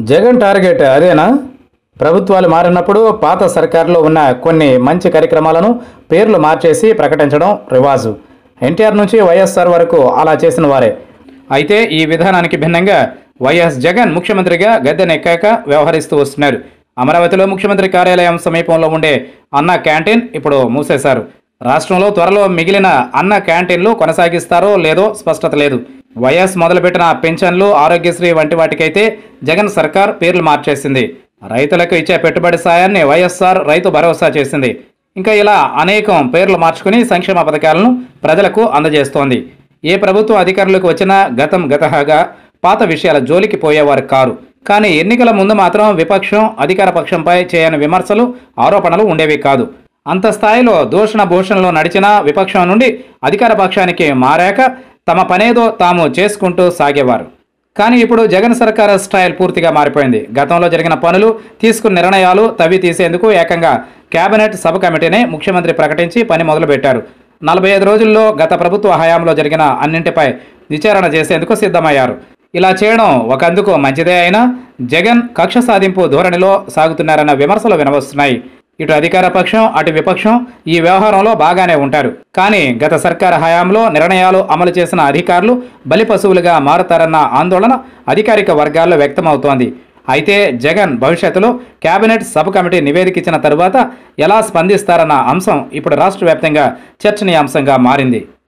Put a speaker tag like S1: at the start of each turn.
S1: Jagan target అదేనా ప్రభుత్వాలు మారినప్పుడు పాత సర్కారులో ఉన్న కొన్ని మంచి కార్యక్రమాలను పేర్లు మార్చేసి ప్రకటించడం రివాజు ఎన్టీఆర్ నుంచి వైఎస్ఆర్ వరకు అలా చేసిన వారే అయితే ఈ విధానానికి భిన్నంగా వైఎస్ జగన్ ముఖ్యమంత్రిగా గద్దెనెక్కాక వ్యవహరిస్తూ వస్తున్నారు అమరావతిలో ముఖ్యమంత్రి కార్యాలయం సమీపంలో ఉండే అన్న క్యాంటీన్ ఇప్పుడు మూసేశారు రాష్ట్రంలో త్వరలో మిగిలిన అన్న క్యాంటీన్లు కొనసాగిస్తారో లేదో స్పష్టత లేదు వైఎస్ మొదలుపెట్టిన పెన్షన్లు ఆరోగ్యశ్రీ వంటి వాటికైతే జగన్ సర్కార్ పేర్లు మార్చేసింది రైతులకు ఇచ్చే పెట్టుబడి సాయాన్ని వైఎస్ఆర్ రైతు భరోసా చేసింది ఇంకా ఇలా అనేకం పేర్లు మార్చుకుని సంక్షేమ పథకాలను ప్రజలకు అందజేస్తోంది ఏ ప్రభుత్వం అధికారులకు వచ్చినా గతం గతహగా పాత విషయాల జోలికి పోయేవారు కారు కానీ ఎన్నికల ముందు మాత్రం విపక్షం అధికార పక్షంపై చేయని విమర్శలు ఆరోపణలు ఉండేవి కాదు అంత స్థాయిలో దూషణ భూషణలో నడిచిన విపక్షం నుండి అధికార పక్షానికి మారాక తమ పనేదో తాము చేసుకుంటూ సాగేవారు కానీ ఇప్పుడు జగన్ సర్కార్ స్టైల్ పూర్తిగా మారిపోయింది గతంలో జరిగిన పనులు తీసుకున్న నిర్ణయాలు తవ్వి తీసేందుకు ఏకంగా కేబినెట్ సబ్ కమిటీనే ముఖ్యమంత్రి ప్రకటించి పని మొదలుపెట్టారు నలభై ఐదు రోజుల్లో గత ప్రభుత్వ హయాంలో జరిగిన అన్నింటిపై విచారణ చేసేందుకు సిద్ధమయ్యారు ఇలా చేయడం ఒకందుకు మంచిదే అయినా జగన్ కక్ష సాధింపు ధోరణిలో సాగుతున్నారన్న విమర్శలు వినవస్తున్నాయి ఇటు అధికార పక్షం అటు విపక్షం ఈ వ్యవహారంలో బాగానే ఉంటారు కానీ గత సర్కార్ హయాంలో నిర్ణయాలు అమలు చేసిన అధికారులు బలి పశువులుగా మారుతారన్న ఆందోళన అధికారిక వర్గాల్లో వ్యక్తమవుతోంది అయితే జగన్ భవిష్యత్తులో కేబినెట్ సబ్ కమిటీ నివేదిక ఇచ్చిన తరువాత ఎలా స్పందిస్తారన్న అంశం ఇప్పుడు రాష్ట్ర వ్యాప్తంగా చర్చనీయాంశంగా మారింది